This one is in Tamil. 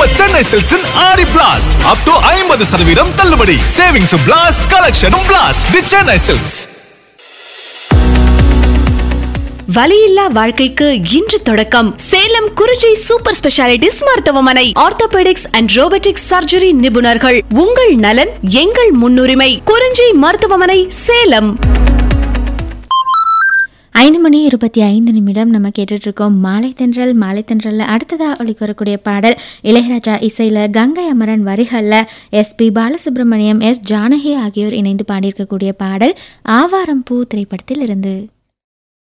நம்ம சென்னை சில்க்ஸின் ஆடி பிளாஸ்ட் அப் டு ஐம்பது சதவீதம் தள்ளுபடி சேவிங்ஸ் பிளாஸ்ட் கலெக்ஷனும் பிளாஸ்ட் தி சென்னை சில்க்ஸ் வலியில்லா வாழ்க்கைக்கு இன்று தொடக்கம் சேலம் குறிஞ்சி சூப்பர் ஸ்பெஷாலிட்டிஸ் மருத்துவமனை ஆர்த்தோபெடிக்ஸ் அண்ட் ரோபோட்டிக்ஸ் சர்ஜரி நிபுணர்கள் உங்கள் நலன் எங்கள் முன்னுரிமை குறிஞ்சி மருத்துவமனை சேலம் ஐந்து மணி இருபத்தி ஐந்து நிமிடம் நம்ம கேட்டுட்டு இருக்கோம் மாலை தென்றல் மாலை தென்றல்ல அடுத்ததா ஒழிக்க வரக்கூடிய பாடல் இளையராஜா இசையில கங்கை அமரன் வரிகள்ல S P Balasubrahmanyam S Janaki ஆகியோர் இணைந்து பாடியிருக்கக்கூடிய பாடல் ஆவாரம் பூ திரைப்படத்தில் இருந்து